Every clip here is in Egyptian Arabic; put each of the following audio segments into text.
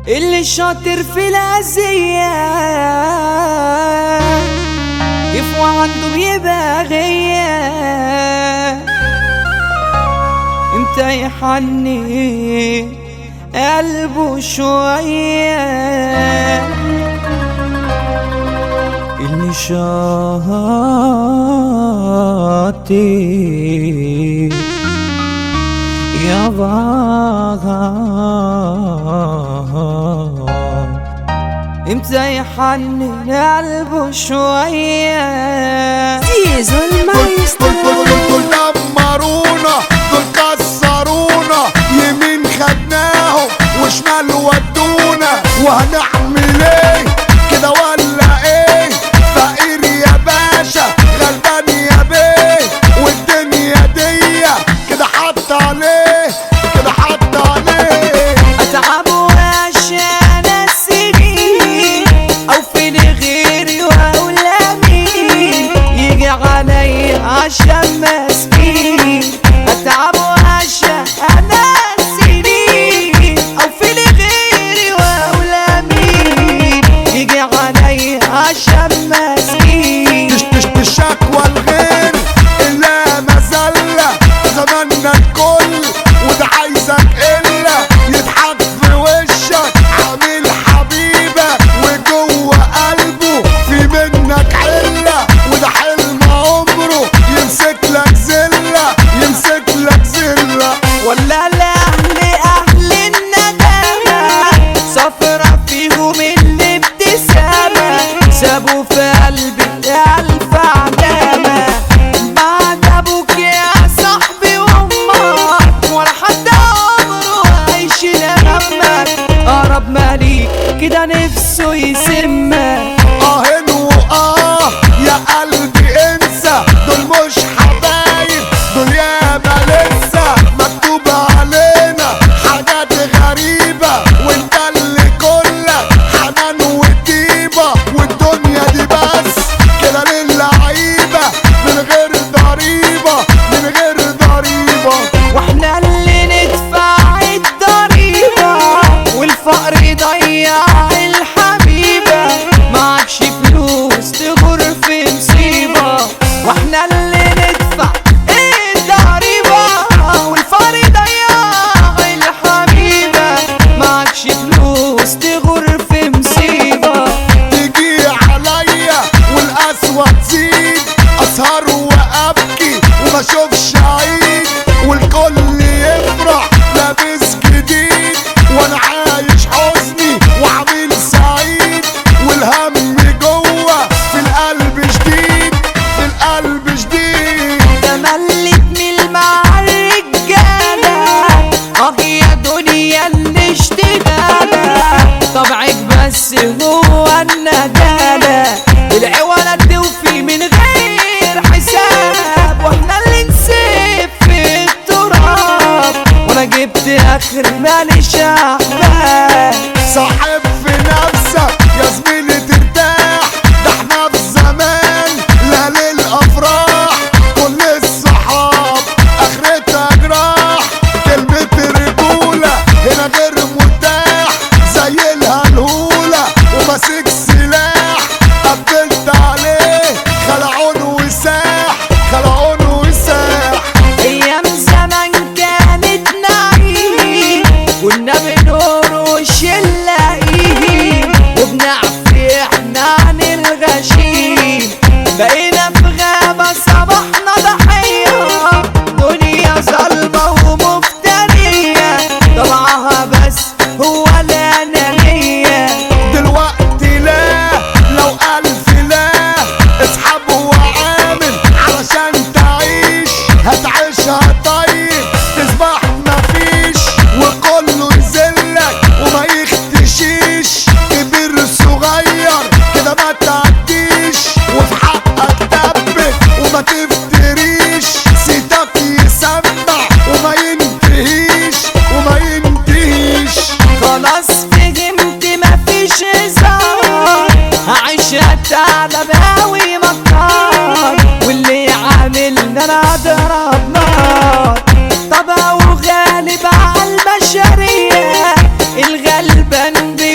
اللي شاطر في الأذية يفوى عنده بيبقى غية امتى يحني قلبه شوية اللي شاطر يا بابا امتى يحنن قلبه شوية زيزو دول المايسترو دول دول دمرونا دول كسرونا يمين خدناهم وشمال ودونا وهنعمل ايه كده ولا ايه فقير يا باشا غلبان يا بيه والدنيا دي كده حط عليه كده حط عليه اتعب وعشان السنين او في غيري واولامي يجي علي عشان مسكين اتعب وعشان السنين او في غيري واولامي يجي علي عشان مسكين مش مش مش شكوى الغير الا مزلة زماننا الكل وده عايزك الا يضحك في وشك عامل حبيبة وجوه قلبه في منك علة وده حلم عمره يمسك لك زلة يمسك لك زلة ولا الاهل اهل الندامة صفرة فيهم الابتسامة سابوا في قلبي الف علامة بعد ابوك يا صاحبي وامك ولا حد عمره عايش لهمك اقرب ما ليك كده نفسه يسمك اه واه يا قلبي انسى دول مش حبايب دول ياما لسه مكتوب علينا حاجات غريبة وانت اللي كلك حنان وطيبة والدنيا دي بس كده للعيبة من غير ضريبة من غير ضريبة واحنا اللي ندفع الضريبة والفقر يضيع الحبيبة معكش فلوس تغر في مصيبة واحنا اللي ندفع الضريبة والفقر يضيع الحبيبة معكش فلوس تغر في مصيبة تيجي عليا والقسوة تزيد اسهر وابكي وما اشوفش عيد والكل يفرح لابس جديد وانا عايش حزني وعامل سعيد والهم جوه في القلب جديد في القلب جديد تملت من مع الرجالة اه يا دنيا اللي اشتغالة طبعك بس هو الندالة العوالة توفي من غير حساب واحنا اللي نسيب في التراب وانا جبت اخر ماليش احباب صاحب في نفسك يا زميلي ترتاح ده احنا في زمان لا للافراح كل الصحاب اخرتها جراح كلمة الرجولة هنا غير متاح زي الهلهولة وماسك سلاح قبلت عليه خلعون وساح خلعون وساح ايام زمان كانت نعيم كنا بنور وشلاقين وبنعفي احنا عن الغشيم بقينا في غابة صبحنا ضحية دنيا ظلمة ومفترية طبعها بس هو الأنانية دلوقتي لا لو ألف لا اسحب وعامل علشان تعيش هتعيشها طيب تصبح مفيش وكله يذلك وما يختشيش كبير صغير كده ما تعديش وفي حقك تثبت وما تفتريش سيتك يسمع وما ينتهيش وما ينتهيش خلاص فهمت مفيش هزار هعيشها تعالى بقاوي مكار واللي عاملنا انا ضرب نار طبعه غالب على البشرية الغلبان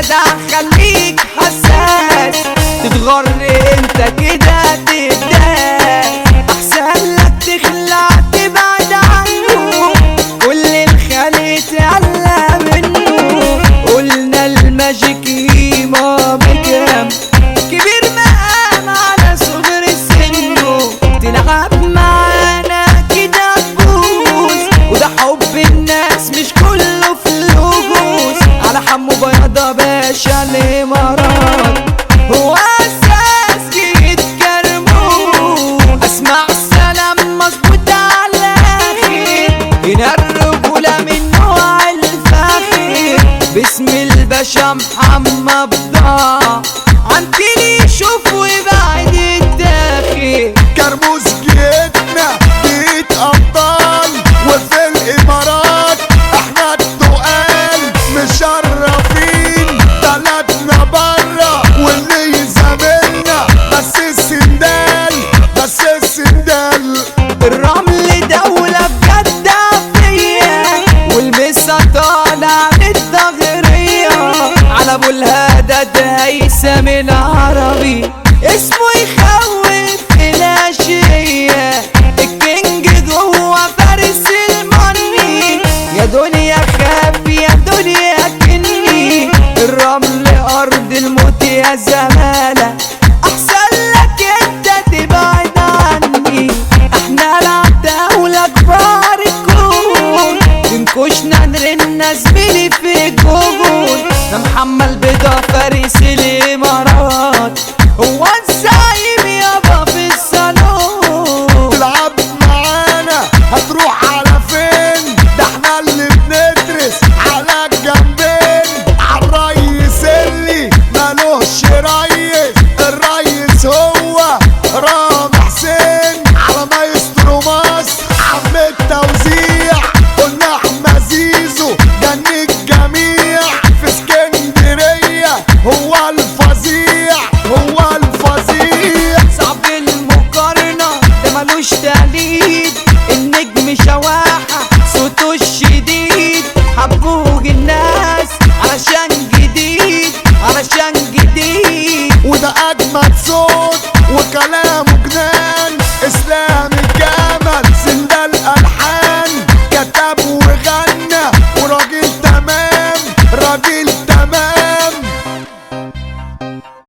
جدع خليك حساس تتغر انت كده تبداس احسن لك تخلع تبعد عنه كل الخلق تعلى منه قلنا الماجيك هيما بكام كبير مقام على صغر سنه تلعب معانا كده تفوز وده حب الناس مش كله فلوس على حمو بياضة باشا الامارات هو اساس جيت كرموز اسمع السلام مظبوط على الاخر هنا الرجولة من نوع الفاخر باسم الباشا محمد بضاع عنتلي يشوف ويبعد الداخل كرموز جيتنا جيت ابطال وفي الامارات احنا التقال مشرفين بلدنا برا واللي يزاملنا بس السندال بس السندال الرمل دولة بجد عافية والمسا طالع للضغرية على ابو الهدى هيثم العربي اسمه يخوف الاشياء الكينج جوه فارس المني يا دنيا خاف يا دنيا كني الرمل ارض الموت يا زمالة احسن لك انت تبعد عني احنا العتاولة كبار الكون تنكشنا نرنا زميلي في الجوجل ده محمد بيضة فارس الامارات هو